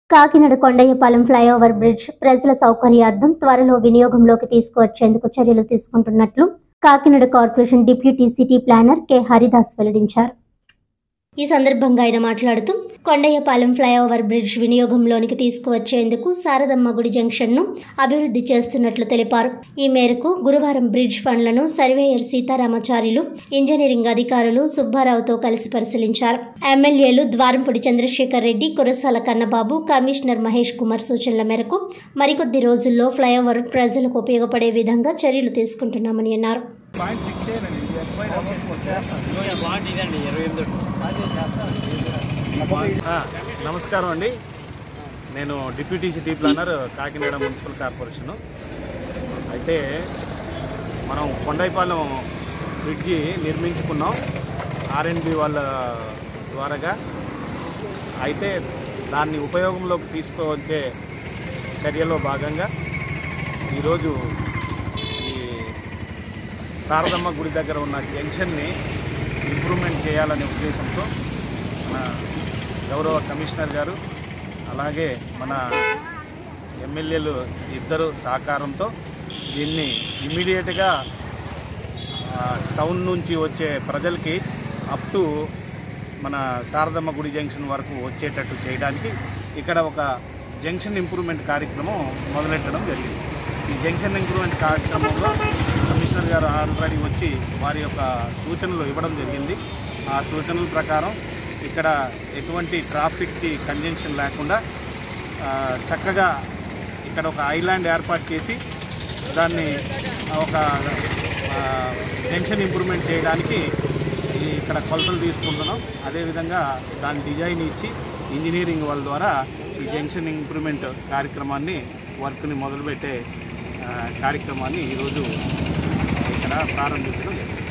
Kakinada కొండయ్యపాలెం flyover bridge ప్రజల సౌకర్యార్థం త్వరలో వినియోగంలోకి తీసుకువచ్చేందుకు చర్యలు తీసుకుంటున్నట్లు Kakinada corporation deputy city planner K Haridas వెల్లడించారు ఈ సందర్భంగా ఆయన మాట్లాడుతూ కొండయ్యపాలెం ఫ్లైఓవర్ బ్రిడ్జ్ వినియోగంలోనికి తీసుకువచ్చేందుకు శారదమ్మ గుడి జంక్షన్ను అభివృద్ధి చేస్తున్నట్లు తెలిపారు ఈ మేరకు గురువారం బ్రిడ్జ్ పనులను సర్వేయర్ సీతారామాచార్యులు ఇంజనీరింగ్ అధికారులు సుబ్బారావుతో కలిసి పరిశీలించారు ఎమ్మెల్యేలు ద్వారంపూడి చంద్రశేఖర్ రెడ్డి కురసాల కన్నబాబు కమిషనర్ మహేష్ కుమార్ సూచనల మేరకు మరికొద్ది రోజుల్లో ఫ్లైఓవర్ ప్రజలకు ఉపయోగపడే విధంగా చర్యలు తీసుకుంటున్నామని అన్నారు బాగుంటుందండి ఇరవై ఎనిమిది ఆ, నమస్కారం అండి నేను deputy city planner Kakinada municipal corporation అయితే మనం కొండైపాలెం బ్రిడ్జి నిర్మించుకున్నాం ఆర్ఎండ్బి వాళ్ళ ద్వారాగా అయితే దాన్ని ఉపయోగంలోకి తీసుకువచ్చే చర్యలో భాగంగా ఈరోజు ఈ శారదమ్మ గుడి దగ్గర ఉన్న జంక్షన్ని ఇంప్రూవ్మెంట్ చేయాలనే ఉద్దేశంతో మన గౌరవ కమిషనర్ గారు అలాగే మన ఎమ్మెల్యేలు ఇద్దరు సహకారంతో దీన్ని ఇమీడియట్గా టౌన్ నుంచి వచ్చే ప్రజలకి అప్ టు మన శారదమ్మ గుడి జంక్షన్ వరకు వచ్చేటట్టు చేయడానికి ఇక్కడ ఒక జంక్షన్ ఇంప్రూవ్మెంట్ కార్యక్రమం మొదలెట్టడం జరిగింది ఈ జంక్షన్ ఇంప్రూవ్మెంట్ కార్యక్రమంలో కమిషనర్ గారు ఆల్రెడీ వచ్చి వారి యొక్క సూచనలు ఇవ్వడం జరిగింది ఆ సూచనల ప్రకారం ఇక్కడ ఎటువంటి ట్రాఫిక్కి కంజెన్షన్ లేకుండా ఆ, చక్కగా ఇక్కడ ఒక ఐలాండ్ ఏర్పాటు చేసి దాన్ని ఒక ఆ, జంక్షన్ ఇంప్రూవ్మెంట్ చేయడానికి ఈ ఇక్కడ కొలతలు తీసుకుంటున్నాం అదేవిధంగా దాని డిజైన్ ఇచ్చి ఇంజనీరింగ్ వాళ్ళ ద్వారా ఈ జంక్షన్ ఇంప్రూవ్మెంట్ కార్యక్రమాన్ని వర్క్ని మొదలుపెట్టే ఆ, కార్యక్రమాన్ని ఈరోజు ఇక్కడ ప్రారంభించడం జరిగింది